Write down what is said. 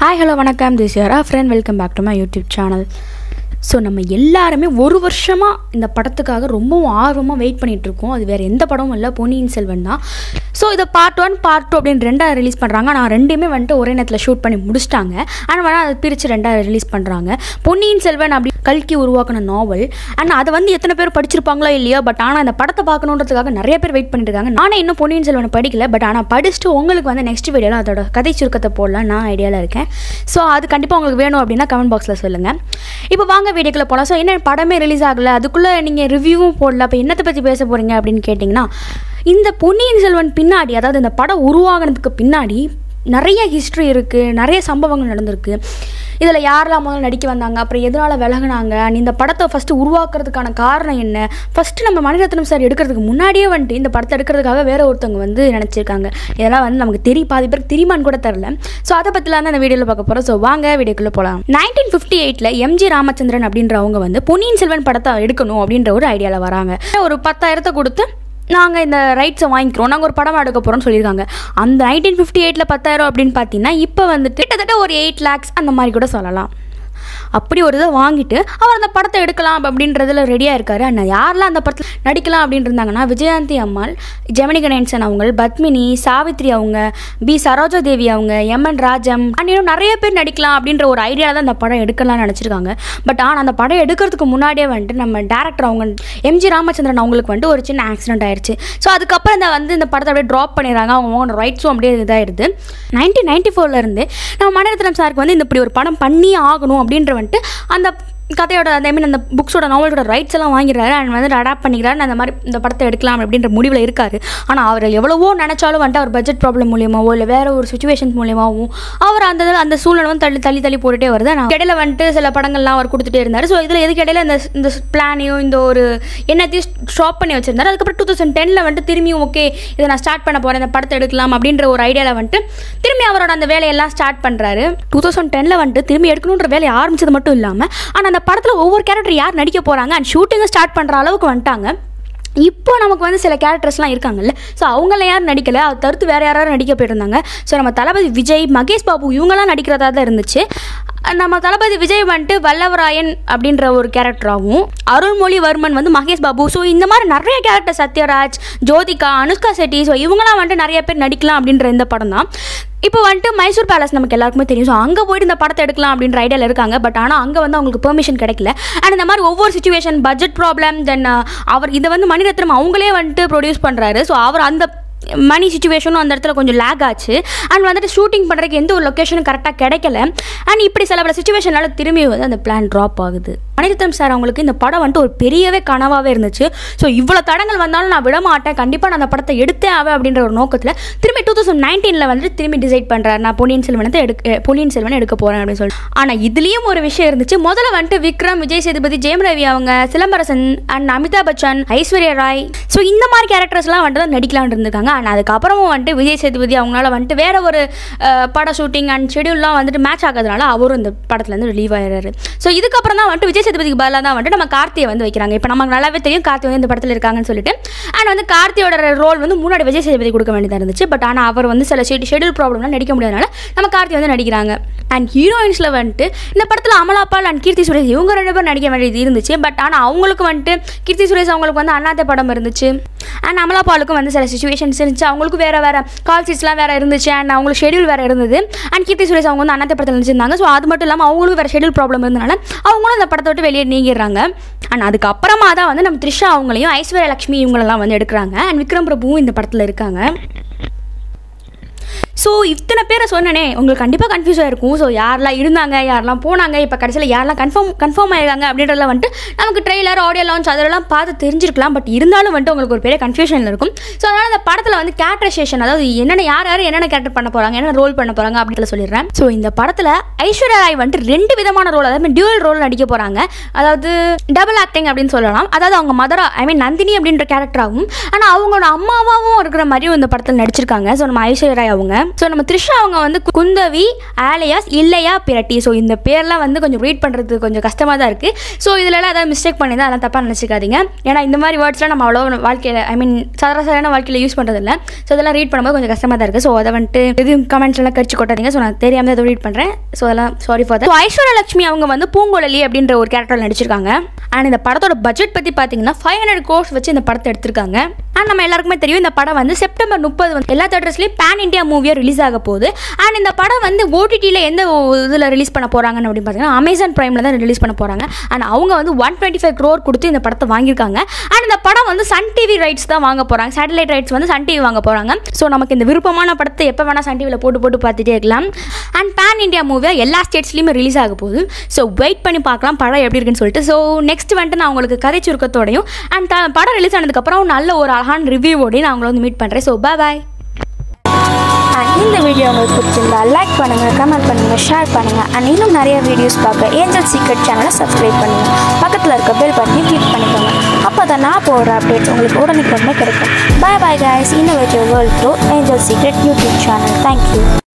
hi hello வணக்கம் this your friend welcome back to my YouTube channel so நம்ம எல்லாருமே ஒரு வருஷமாக இந்த படத்துக்காக ரொம்பவும் ஆர்வமாக வெயிட் பண்ணிட்டு இருக்கோம் அது வேறு எந்த படமும் இல்லை பொன்னியின் செல்வன் தான் ஸோ இதை பார்ட் ஒன் பார்ட் டூ அப்படின்னு ரெண்டாக ரிலீஸ் பண்ணுறாங்க நான் ரெண்டுமே வந்துட்டு ஒரே நேரத்தில் ஷூட் பண்ணி முடிச்சிட்டாங்க ஆனால் வேணால் அதை பிரித்து ரெண்டாக ரிலீஸ் பண்ணுறாங்க பொன்னியின் செல்வன் அப்படி கல்கி உருவாக்கின நாவல் அண்ட் அதை வந்து எத்தனை பேர் படிச்சிருப்பாங்களோ இல்லையோ பட் ஆனால் அந்த படத்தை பார்க்கணுன்றதுக்காக நிறைய பேர் வெயிட் பண்ணிட்டு இருக்காங்க நானே இன்னும் பொன்னியின் செல்வனை படிக்கல பட் ஆனால் படிச்சுட்டு உங்களுக்கு வந்து நெக்ஸ்ட் வீடியோவில் அதோட கதை சுருக்கத்தை போடலாம் நான் ஐடியாவில் இருக்கேன் ஸோ அது கண்டிப்பாக உங்களுக்கு வேணும் அப்படின்னா கமெண்ட் பாக்ஸில் சொல்லுங்கள் இப்போ வாங்க வீடியோக்குள்ளே போகலாம் ஸோ என்ன படமே ரிலீஸ் ஆகலை அதுக்குள்ளே நீங்கள் ரிவ்யூவும் போடல அப்போ என்னத்தை பற்றி பேச போகிறீங்க அப்படின்னு கேட்டிங்கன்னா இந்த பொன்னியின் செல்வன் பின்னாடி அதாவது இந்த படம் உருவாகினதுக்கு பின்னாடி நிறைய ஹிஸ்ட்ரி இருக்குது நிறைய சம்பவங்கள் நடந்திருக்கு இதில் யாரெல்லாம் முதல்ல நடிக்க வந்தாங்க அப்புறம் எதனால் விலகுனாங்க and இந்த படத்தை ஃபஸ்ட்டு உருவாக்குறதுக்கான காரணம் என்ன ஃபஸ்ட்டு நம்ம மணிரத்னம் சார் எடுக்கிறதுக்கு முன்னாடியே வந்துட்டு இந்த படத்தை எடுக்கிறதுக்காக வேற ஒருத்தவங்க வந்து நினச்சிருக்காங்க இதெல்லாம் வந்து நமக்கு தெரியும் பாதி பேருக்கு தெரியுமான்னு கூட தெரில ஸோ அதை பற்றிலாம் தான் இந்த வீடியோவில் பார்க்க போகிறோம் ஸோ வாங்க வீடியோக்குள்ளே போகலாம் நைன்டீன் ஃபிஃப்டி எயிட்டில் எம்ஜி ராமச்சந்திரன் அப்படின்றவங்க வந்து பொன்னியின் செல்வன் படத்தை எடுக்கணும் அப்படின்ற ஒரு ஐடியாவில் வராங்க ஒரு பத்தாயிரத்தை கொடுத்து நாங்கள் இந்த ரைட்ஸை வாங்கிக்கிறோம் நாங்கள் ஒரு படம் எடுக்க போகிறோம்னு சொல்லியிருக்காங்க அந்த நைன்டீன் ஃபிஃப்டி எயிட்டில் பத்தாயிரம் அப்படின்னு பார்த்தீங்கன்னா இப்போ வந்துட்டு கிட்டத்தட்ட ஒரு எயிட் லேக்ஸ் அந்த மாதிரி கூட சொல்லலாம் அப்படி ஒரு இதை வாங்கிட்டு அவர் அந்த படத்தை எடுக்கலாம் அப்படின்றதுல ரெடியாக இருக்காரு அண்ணா யாரெல்லாம் அந்த படத்தில் நடிக்கலாம் அப்படின்னு இருந்தாங்கன்னா விஜயகாந்தி அம்மாள் ஜெமினி கணேசன் அவங்க பத்மினி சாவித்ரி அவங்க பி சரோஜா தேவி அவங்க எம் என் ராஜம் அண்ட் இன்னும் நிறைய பேர் நடிக்கலாம் அப்படின்ற ஒரு ஐடியாவில் தான் அந்த படம் எடுக்கலாம்னு நினச்சிருக்காங்க பட் ஆனால் அந்த படம் எடுக்கிறதுக்கு முன்னாடியே வந்துட்டு நம்ம டேரக்டர் அவங்க எம்ஜி ராமச்சந்திரன் அவங்களுக்கு வந்துட்டு ஒரு சின்ன ஆக்சிடென்ட் ஆயிடுச்சு ஸோ அதுக்கப்புறம் இந்த வந்து இந்த படத்தை அப்படியே ட்ராப் பண்ணிடுறாங்க அவங்க அவங்க ரைட்ஸும் அப்படியே இதாகிடுது நைன்டீன் நைன்டி ஃபோர்லேருந்து நம்ம மணிரத்னம் சாருக்கு வந்து இந்த இப்படி ஒரு படம் பண்ணி ஆகணும் அப்படின்ற வந்துட்டு அந்த கதையோட ஐ மீன் அந்த புக்ஸோட நாவலோட ரைட்ஸ் எல்லாம் வாங்கிடுறாரு அண்ட் வந்து அடாப்ட் பண்ணிக்கிறாரு அந்த மாதிரி இந்த படத்தை எடுக்கலாம் அப்படின்ற முடிவில் இருக்காரு ஆனால் அவர் எவ்வளவோ நினச்சாலும் வந்துட்டு அவர் பட்ஜெட் ப்ராப்ளம் மூலியமாவோ இல்லை வேற ஒரு சுச்சுவேஷன் மூலியமாகவும் அவர் அந்த இதில் அந்த சூழ்நிலை வந்து தள்ளி தள்ளி தள்ளி போட்டுட்டே வருது நான் இடையில வந்துட்டு சில படங்கள்லாம் அவர் கொடுத்துட்டே இருந்தார் ஸோ இதில் எதுக்கு இடையில இந்த இந்த பிளானையும் இந்த ஒரு என்னத்தையும் ஸ்டாப் பண்ணி வச்சிருந்தாரு அதுக்கப்புறம் டூ தௌசண்ட் டெனில் வந்துட்டு திரும்பியும் ஓகே இதை நான் ஸ்டார்ட் பண்ண போகிறேன் இந்த படத்தை எடுக்கலாம் அப்படின்ற ஒரு ஐடியாவில் வந்துட்டு திரும்பி அவரோட அந்த வேலையெல்லாம் ஸ்டார்ட் பண்ணுறாரு டூ தௌசண்ட் டெனில் வந்துட்டு திரும்பி எடுக்கணுன்ற வேலையை ஆரம்பிச்சது மட்டும் இல்லாமல் ஆனால் அந்த படத்தில் ஒவ்வொரு கேரக்டர் யார் நடிக்க போகிறாங்க அண்ட் ஷூட்டிங்கை ஸ்டார்ட் பண்ணுற அளவுக்கு வந்துட்டாங்க இப்போ நமக்கு வந்து சில கேரக்டர்ஸ்லாம் இருக்காங்கல்ல ஸோ அவங்கள யாரும் நடிக்கலை அதை தவிர்த்து வேறு யாராவது நடிக்க போயிருந்தாங்க ஸோ நம்ம தளபதி விஜய் மகேஷ் பாபு இவங்கெல்லாம் நடிக்கிறதா தான் இருந்துச்சு நம்ம தளபதி விஜய் வந்துட்டு வல்லவராயன் அப்படின்ற ஒரு கேரக்டராகவும் அருள்மொழிவர்மன் வந்து மகேஷ் பாபு ஸோ இந்த மாதிரி நிறைய கேரக்டர் சத்யராஜ் ஜோதிகா அனுஷ்கா செட்டி ஸோ இவங்களாம் வந்துட்டு நிறைய பேர் நடிக்கலாம் அப்படின்ற இந்த படம் தான் இப்போ வந்துட்டு மைசூர் பேலஸ் நமக்கு எல்லாருக்குமே தெரியும் ஸோ அங்கே போயிட்டு இந்த படத்தை எடுக்கலாம் அப்படின்ற ஐடியாவில் இருக்காங்க பட் ஆனால் அங்கே வந்து அவங்களுக்கு பெர்மிஷன் கிடைக்கல அண்ட் இந்த மாதிரி ஒவ்வொரு சுச்சுவேஷன் பட்ஜெட் ப்ராப்ளம் தென் அவர் இதை வந்து மணிரத்னம் அவங்களே வந்துட்டு ப்ரொடியூஸ் பண்ணுறாரு ஸோ அவர் அந்த மணி சுச்சுவேஷனும் அந்த இடத்துல கொஞ்சம் லேக் ஆச்சு அண்ட் வந்துட்டு ஷூட்டிங் பண்ணுறதுக்கு எந்த ஒரு லொக்கேஷனும் கரெக்டாக கிடைக்கல அண்ட் இப்படி சில பல சுச்சுவேஷனால திரும்பி வந்து அந்த பிளான் ட்ராப் ஆகுது மணிரத்னம் சார் அவங்களுக்கு இந்த படம் வந்துட்டு ஒரு பெரியவே கனவாகவே இருந்துச்சு ஸோ இவ்வளோ தடங்கள் வந்தாலும் நான் விட மாட்டேன் கண்டிப்பாக நான் அந்த படத்தை எடுத்தே ஆவேன் அப்படின்ற ஒரு நோக்கத்தில் திரும்பி டூ தௌசண்ட் நைன்டீனில் வந்து திரும்பி டிசைட் பண்ணுறாரு நான் பொன்னியின் செல்வனத்தை எடுக்க பொன்னியின் செல்வன் எடுக்க போகிறேன் அப்படின்னு சொல்லிட்டு ஆனால் இதுலேயும் ஒரு விஷயம் இருந்துச்சு முதல்ல வந்துட்டு விக்ரம் விஜய் சேதுபதி ஜெயம் ரவி அவங்க சிலம்பரசன் அண்ட் அமிதாப் பச்சன் ஐஸ்வர்யா ராய் ஸோ இந்த மாதிரி கேரக்டர்ஸ்லாம் வந்துட்டு நடிக்கலாம்னு இருந்திருக்காங்க அண்ட் அதுக்கப்புறமும் வந்துட்டு விஜய் சேதுபதி அவங்களால வந்துட்டு வேற ஒரு அஹ், பட ஷூட்டிங் அண்ட் ஷெடியூல்லாம் வந்துட்டு மேட்ச் ஆகாதனால அவரும் இந்த படத்துலேருந்து ரிலீவ் ஆயிடுறாரு ஸோ இதுக்கப்புறம் தான் வந்துட்டு விஜய் சேதுபதிக்கு பதிலாக தான் வந்துட்டு நம்ம கார்த்தியை வந்து வைக்கிறாங்க இப்போ நமக்கு நல்லாவே தெரியும் கார்த்தி வந்து இந்த படத்தில் இருக்காங்கன்னு சொல்லிட்டு அண்ட் வந்து கார்த்தியோட ரோல் வந்து முன்னாடி விஜய் சேதுபதி கொடுக்க வேண்டியதாக இருந்துச்சு பட் ஆனால் அவர் வந்து சில ஷெடி ஷெடியூல் ப்ராப்ளம்லாம் நடிக்க முடியாதனால நம்ம கார்த்தி வந்து நடிக்கிறாங்க அண்ட் ஹீரோயின்ஸில் வந்துட்டு இந்த படத்தில் அமலாபால் அண்ட் கீர்த்தி சுரேஷ் இவங்க ரெண்டு பேர் நடிக்க வேண்டியது இருந்துச்சு பட் ஆனால் அவங்களுக்கு வந்துட்டு கீர்த்தி சுரேஷ் அவங்களுக்கு வந்து அண்ணாத்த படம் இருந்துச்சு அண்ட் அமலாபாலுக்கும் வந்து சில சுச்சுவேஷன்ஸ் இருந்துச்சு அவங்களுக்கு வேறு வேறு கால் சீட்ஸ்லாம் வேறு இருந்துச்சு அண்ட் அவங்களுக்கு ஷெடியூல் வேறு இருந்தது அண்ட் கீர்த்தி சுரேஷ் அவங்க வந்து அண்ணாத்த படத்தில் நடிச்சிருந்தாங்க ஸோ அது மட்டும் இல்லாமல் அவங்களுக்கும் வேறு ஷெடியூல் ப்ராப்ளம் இருந்தனால அவங்களும் அந்த படத்தை விட்டு வெளியே நீங்கிடுறாங்க அண்ட் அதுக்கப்புறமா தான் வந்து நம்ம த்ரிஷா அவங்களையும் ஐஸ்வர்யா லட்சுமி இவங்களெல்லாம் வந்து எடுக்கிறாங்க அண்ட் விக்ரம் பிரபுவும் இந்த படத்தில் இருக்காங்க ஸோ இத்தனை பேரை சொன்னனே உங்களுக்கு கண்டிப்பாக கன்ஃபியூஸ் ஆயிருக்கும் ஸோ யாரெல்லாம் இருந்தாங்க யாரெல்லாம் போனாங்க இப்போ கடைசியில் யாரெல்லாம் கன்ஃபார்ம் கன்ஃபார்ம் ஆயிருக்காங்க அப்படின்றதுல வந்துட்டு நமக்கு ட்ரெய்லர் ஆடியோ லான்ச் அதெல்லாம் பார்த்து தெரிஞ்சிருக்கலாம் பட் இருந்தாலும் வந்துட்டு உங்களுக்கு ஒரு பெரிய கன்ஃபியூஷனில் இருக்கும் ஸோ அதனால் அந்த படத்தில் வந்து கேரக்டரைசேஷன் அதாவது என்னென்ன யார் யார் என்னென்ன கேரக்டர் பண்ண போகிறாங்க என்ன ரோல் பண்ண போகிறாங்க அப்படின்னு சொல்லிடுறேன் ஸோ இந்த படத்தில் ஐஸ்வர்யா ராய் வந்துட்டு ரெண்டு விதமான ரோல் அதாவது டியூவல் ரோல் நடிக்க போகிறாங்க அதாவது டபுள் ஆக்டிங் அப்படின்னு சொல்லலாம் அதாவது அவங்க மதரா ஐ மீன் நந்தினி அப்படின்ற கேரக்டராகவும் ஆனால் அவங்களோட அம்மாவாகவும் இருக்கிற மாதிரியும் இந்த படத்தில் நடிச்சிருக்காங்க ஸோ நம்ம ஐஸ்வர்யா ராய் அவங்க ஸோ நம்ம த்ரிஷா அவங்க வந்து குந்தவி ஆலியாஸ் இல்லையா பிரட்டி ஸோ இந்த பேர்லாம் வந்து கொஞ்சம் ரீட் பண்ணுறது கொஞ்சம் கஷ்டமாக தான் இருக்குது ஸோ இதிலலாம் ஏதாவது மிஸ்டேக் பண்ணி தான் அதெல்லாம் தப்பாக நினச்சிக்காதீங்க ஏன்னா இந்த மாதிரி வேர்ட்ஸ்லாம் நம்ம அவ்வளோ வாழ்க்கையில் ஐ மீன் சராசரியான வாழ்க்கையில் யூஸ் பண்ணுறதில்ல ஸோ இதெல்லாம் ரீட் பண்ணும்போது கொஞ்சம் கஷ்டமாக தான் இருக்குது ஸோ அதை வந்துட்டு எதுவும் கமெண்ட்ஸ்லாம் கடிச்சு கொட்டாதீங்க ஸோ நான் தெரியாமல் அதை ரீட் பண்ணுறேன் ஸோ அதெல்லாம் sorry for so Aishwarya Lakshmi அவங்க வந்து பூங்குழலி அப்படின்ற ஒரு கேரக்டர் நடிச்சிருக்காங்க அண்ட் இந்த படத்தோட பட்ஜெட் பற்றி பார்த்தீங்கன்னா ஃபைவ் ஹண்ட்ரட் கோர்ஸ் வச்சு இந்த படத்தை எடுத்திருக்காங்க அண்ட் நம்ம எல்லாருக்குமே தெரியும் இந்த படம் வந்து செப்டம்பர் முப்பது வந்து எல்லா தேட்டர்ஸ்லையும் பேன் இண்டியா மூவியாக ரிலீஸ் ஆக போகுது அண்ட் இந்த படம் வந்து ஓடிடியில் எந்த இதில் ரிலீஸ் பண்ண போகிறாங்கன்னு அப்படின்னு பார்த்தீங்கன்னா அமேசான் ப்ரைமில் தான் ரிலீஸ் பண்ண போகிறாங்க அண்ட் அவங்க வந்து ஒன் டுவெண்ட்டி ஃபைவ் க்ரோர் கொடுத்து இந்த படத்தை வாங்கியிருக்காங்க அண்ட் இந்த படம் வந்து சன் டிவி ரைட்ஸ் தான் வாங்க போகிறாங்க சேட்டலைட் ரைட்ஸ் வந்து சன் டிவி வாங்க போகிறாங்க ஸோ நமக்கு இந்த விருப்பமான படத்தை எப்போ வேணால் சன் டிவியில் போட்டு போட்டு பார்த்துட்டே இருக்கலாம் அண்ட் பேன் இண்டியா மூவியாக எல்லா ஸ்டேட்ஸ்லையுமே ரிலீஸ் ஆக போகுது ஸோ வெயிட் பண்ணி பார்க்கலாம் படம் எப்படி இருக்குன்னு சொல்லிட்டு ஸோ நெக்ஸ்ட் வந்துட்டு நான் உங்களுக்கு கதை சுருக்கத்தோடையும் அண்ட் படம் ரிலீஸ் ஆனதுக்கப்புறம் நல்ல ஒரு அழகான ரிவ்யூவோடையும் நான் உங்களை வந்து மீட் பண்ணுறேன் ஸோ பாய் அண்ட் இந்த வீடியோ உங்களுக்கு பிடிச்சிருந்தா லைக் பண்ணுங்கள் கமெண்ட் பண்ணுங்கள் ஷேர் பண்ணுங்கள் அண்ட் இன்னும் நிறைய வீடியோஸ் பார்க்க ஏஞ்சல் சீக்ரெட் சேனலை சப்ஸ்கிரைப் பண்ணுங்கள் பக்கத்தில் இருக்க பெல் பட்டனையும் கிளிக் பண்ணிக்கோங்க அப்போ தான் நான் போடுற அப்டேட்ஸ் உங்களுக்கு உடனுக்குடனே கிடைக்கும் bye bye guys innovative world through angel secret YouTube channel thank you